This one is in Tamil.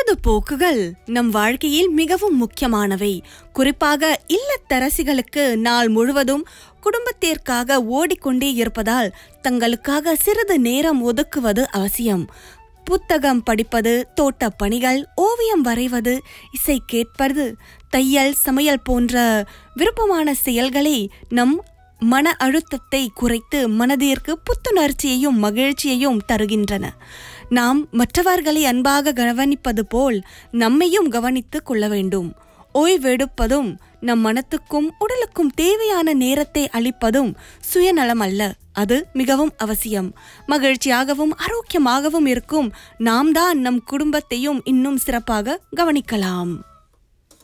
பொழுதுபோக்குகள் நம் வாழ்க்கையில் மிகவும் முக்கியமானவை குறிப்பாக இல்லத்தரசிகளுக்கு நாள் முழுவதும் குடும்பத்திற்காக ஓடிக்கொண்டே இருப்பதால் தங்களுக்காக சிறிது நேரம் ஒதுக்குவது அவசியம் புத்தகம் படிப்பது தோட்டப் பணிகள் ஓவியம் வரைவது இசை கேட்பது தையல் சமையல் போன்ற விருப்பமான செயல்களை நம் மன அழுத்தத்தை குறைத்து மனதிற்கு புத்துணர்ச்சியையும் மகிழ்ச்சியையும் தருகின்றன நாம் மற்றவர்களை அன்பாக கவனிப்பது போல் நம்மையும் கவனித்துக் கொள்ள வேண்டும் ஓய்வெடுப்பதும் நம் மனத்துக்கும் உடலுக்கும் தேவையான நேரத்தை அளிப்பதும் சுயநலம் அல்ல அது மிகவும் அவசியம் மகிழ்ச்சியாகவும் ஆரோக்கியமாகவும் இருக்கும் நாம் தான் நம் குடும்பத்தையும் இன்னும் சிறப்பாக கவனிக்கலாம்